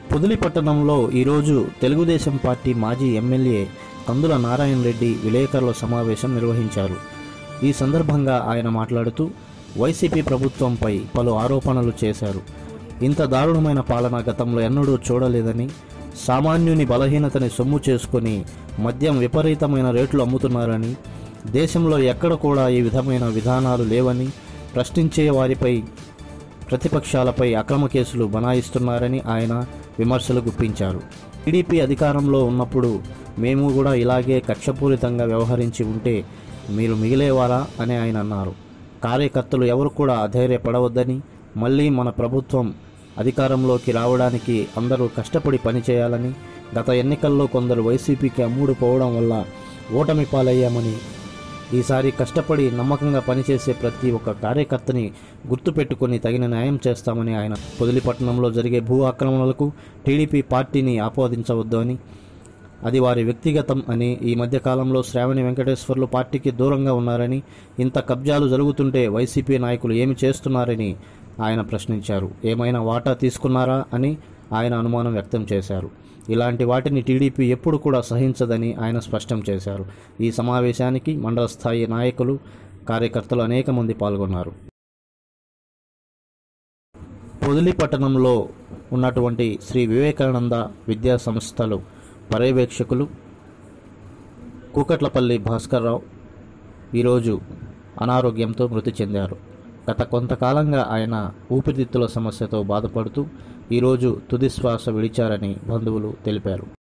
పొదిలి పట్టణంలో ఈరోజు తెలుగుదేశం పార్టీ మాజీ ఎమ్మెల్యే కందుల నారాయణ రెడ్డి విలేకరుల సమావేశం నిర్వహించారు ఈ సందర్భంగా ఆయన మాట్లాడుతూ వైసీపీ ప్రభుత్వంపై పలు ఆరోపణలు చేశారు ఇంత దారుణమైన పాలన గతంలో ఎన్నడూ చూడలేదని సామాన్యుని బలహీనతని సొమ్ము చేసుకొని మద్యం విపరీతమైన రేట్లు అమ్ముతున్నారని దేశంలో ఎక్కడ కూడా ఈ విధమైన విధానాలు లేవని ప్రశ్నించే వారిపై ప్రతిపక్షాలపై అక్రమ కేసులు బనాయిస్తున్నారని ఆయన విమర్శలు గుప్పించారు టీడీపీ అధికారంలో ఉన్నప్పుడు మేము కూడా ఇలాగే కక్షపూరితంగా వ్యవహరించి ఉంటే మీరు మిగిలేవారా అని ఆయన అన్నారు కార్యకర్తలు ఎవరు కూడా అధైర్యపడవద్దని మళ్ళీ మన ప్రభుత్వం అధికారంలోకి రావడానికి అందరూ కష్టపడి పనిచేయాలని గత ఎన్నికల్లో కొందరు వైసీపీకి అమ్ముడు పోవడం వల్ల ఓటమి పాలయ్యామని ఈసారి కష్టపడి నమ్మకంగా పనిచేసే ప్రతి ఒక్క కార్యకర్తని గుర్తుపెట్టుకుని తగిన న్యాయం చేస్తామని ఆయన పొదిలిపట్నంలో జరిగే భూ ఆక్రమణలకు టీడీపీ పార్టీని ఆపాదించవద్దు అని అది వారి వ్యక్తిగతం అని ఈ మధ్య కాలంలో శ్రావణి వెంకటేశ్వర్లు పార్టీకి దూరంగా ఉన్నారని ఇంత కబ్జాలు జరుగుతుంటే వైసీపీ నాయకులు ఏమి చేస్తున్నారని ఆయన ప్రశ్నించారు ఏమైనా వాటా తీసుకున్నారా అని ఆయన అనుమానం వ్యక్తం చేశారు ఇలాంటి వాటిని టీడీపీ ఎప్పుడు కూడా సహించదని ఆయన స్పష్టం చేశారు ఈ సమావేశానికి మండల స్థాయి నాయకులు కార్యకర్తలు అనేక మంది పాల్గొన్నారు పొదిలి పట్టణంలో ఉన్నటువంటి శ్రీ వివేకానంద విద్యా సంస్థలు పర్యవేక్షకులు కూకట్లపల్లి భాస్కర్రావు ఈరోజు అనారోగ్యంతో మృతి చెందారు గత కొంతకాలంగా ఆయన ఊపిరితిత్తుల సమస్యతో బాధపడుతూ ఈరోజు తుది శ్వాస విడిచారని బంధువులు తెలిపారు